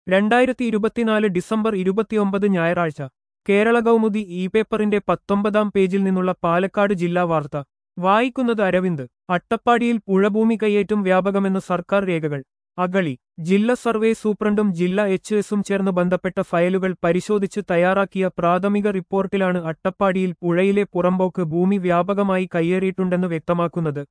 രണ്ടായിരത്തി ഇരുപത്തിനാല് ഡിസംബർ ഇരുപത്തിയൊമ്പത് ഞായറാഴ്ച കേരള കൗമുദി ഇ പേപ്പറിന്റെ പത്തൊമ്പതാം പേജിൽ നിന്നുള്ള പാലക്കാട് ജില്ലാ വാർത്ത വായിക്കുന്നത് അരവിന്ദ് അട്ടപ്പാടിയിൽ പുഴഭൂമി കയ്യേറ്റം വ്യാപകമെന്ന് സർക്കാർ രേഖകൾ അഗളി ജില്ലാ സർവേ സൂപ്രണ്ടും ജില്ലാ എച്ച് എസും ചേർന്ന് ബന്ധപ്പെട്ട ഫയലുകൾ പരിശോധിച്ച് തയ്യാറാക്കിയ പ്രാഥമിക റിപ്പോർട്ടിലാണ് അട്ടപ്പാടിയിൽ പുഴയിലെ പുറമ്പോക്ക് ഭൂമി വ്യാപകമായി കയ്യേറിയിട്ടുണ്ടെന്ന് വ്യക്തമാക്കുന്നത്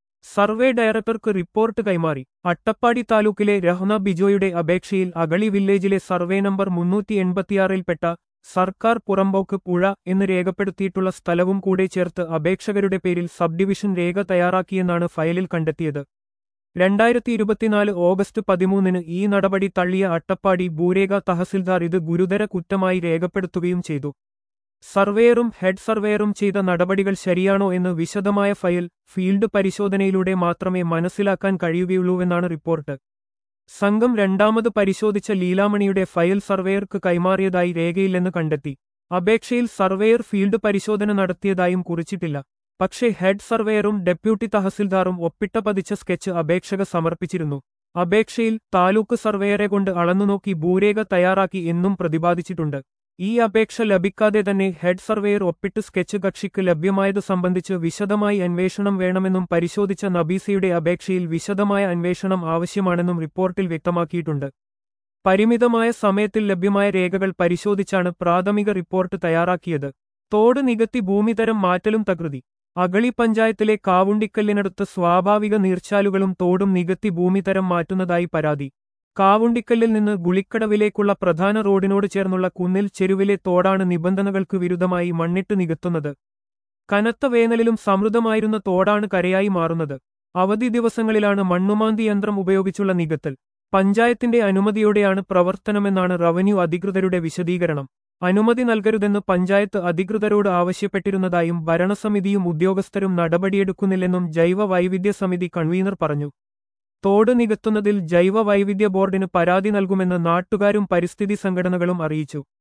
സർവേ ഡയറക്ടർക്ക് റിപ്പോർട്ട് കൈമാറി അട്ടപ്പാടി താലൂക്കിലെ രഹ്ന ബിജോയുടെ അപേക്ഷയിൽ അഗളി വില്ലേജിലെ സർവേ നമ്പർ മുന്നൂറ്റി എൺപത്തിയാറിൽപ്പെട്ട സർക്കാർ പുറമ്പോക്ക് പുഴ എന്ന് രേഖപ്പെടുത്തിയിട്ടുള്ള സ്ഥലവും കൂടെ ചേർത്ത് അപേക്ഷകരുടെ പേരിൽ സബ് ഡിവിഷൻ രേഖ തയ്യാറാക്കിയെന്നാണ് ഫയലിൽ കണ്ടെത്തിയത് രണ്ടായിരത്തി ഇരുപത്തിനാല് ഓഗസ്റ്റ് പതിമൂന്നിന് ഈ നടപടി തള്ളിയ അട്ടപ്പാടി ഭൂരേഖ തഹസിൽദാർ ഇത് ഗുരുതര കുറ്റമായി രേഖപ്പെടുത്തുകയും ചെയ്തു സർവേയറും ഹെഡ് സർവേയറും ചെയ്ത നടപടികൾ ശരിയാണോ എന്ന് വിശദമായ ഫയൽ ഫീൽഡ് പരിശോധനയിലൂടെ മാത്രമേ മനസ്സിലാക്കാൻ കഴിയുകയുള്ളൂവെന്നാണ് റിപ്പോർട്ട് സംഘം രണ്ടാമത് പരിശോധിച്ച ലീലാമണിയുടെ ഫയൽ സർവേയർക്ക് കൈമാറിയതായി രേഖയില്ലെന്ന് കണ്ടെത്തി അപേക്ഷയിൽ സർവേയർ ഫീൽഡ് പരിശോധന നടത്തിയതായും കുറിച്ചിട്ടില്ല പക്ഷേ ഹെഡ് സർവേയറും ഡെപ്യൂട്ടി തഹസിൽദാറും ഒപ്പിട്ട പതിച്ച സ്കെച്ച് അപേക്ഷക സമർപ്പിച്ചിരുന്നു അപേക്ഷയിൽ താലൂക്ക് സർവേയറെ കൊണ്ട് അളന്നുനോക്കി ഭൂരേഖ തയ്യാറാക്കി എന്നും പ്രതിപാദിച്ചിട്ടുണ്ട് ഈ അപേക്ഷ ലഭിക്കാതെ തന്നെ ഹെഡ് സർവേയർ ഒപ്പിട്ട് സ്കെച്ച് കക്ഷിക്ക് ലഭ്യമായത് സംബന്ധിച്ച് വിശദമായി അന്വേഷണം വേണമെന്നും പരിശോധിച്ച നബീസയുടെ അപേക്ഷയിൽ വിശദമായ അന്വേഷണം ആവശ്യമാണെന്നും റിപ്പോർട്ടിൽ വ്യക്തമാക്കിയിട്ടുണ്ട് പരിമിതമായ സമയത്തിൽ ലഭ്യമായ രേഖകൾ പരിശോധിച്ചാണ് പ്രാഥമിക റിപ്പോർട്ട് തയ്യാറാക്കിയത് തോട് നികത്തി ഭൂമിതരം മാറ്റലും തകൃതി അഗളി പഞ്ചായത്തിലെ കാവുണ്ടിക്കല്ലിനടുത്ത് സ്വാഭാവിക നീർച്ചാലുകളും തോടും നികത്തി ഭൂമിതരം മാറ്റുന്നതായി പരാതി കാവുണ്ടിക്കല്ലിൽ നിന്ന് ഗുളിക്കടവിലേക്കുള്ള പ്രധാന റോഡിനോട് ചേർന്നുള്ള കുന്നിൽ ചെരുവിലെ തോടാണ് നിബന്ധനകൾക്ക് വിരുദ്ധമായി മണ്ണിട്ട് നികത്തുന്നത് കനത്ത വേനലിലും സമൃദ്ധമായിരുന്ന തോടാണ് കരയായി മാറുന്നത് അവധി ദിവസങ്ങളിലാണ് മണ്ണുമാന്തി യന്ത്രം ഉപയോഗിച്ചുള്ള നികത്തൽ പഞ്ചായത്തിന്റെ അനുമതിയോടെയാണ് പ്രവർത്തനമെന്നാണ് റവന്യൂ അധികൃതരുടെ വിശദീകരണം അനുമതി നൽകരുതെന്ന് പഞ്ചായത്ത് അധികൃതരോട് ആവശ്യപ്പെട്ടിരുന്നതായും ഭരണസമിതിയും ഉദ്യോഗസ്ഥരും നടപടിയെടുക്കുന്നില്ലെന്നും ജൈവ വൈവിധ്യ സമിതി കൺവീനർ പറഞ്ഞു തോട് നികത്തുന്നതിൽ ജൈവ വൈവിധ്യ ബോർഡിന് പരാതി നൽകുമെന്ന് നാട്ടുകാരും പരിസ്ഥിതി സംഘടനകളും അറിയിച്ചു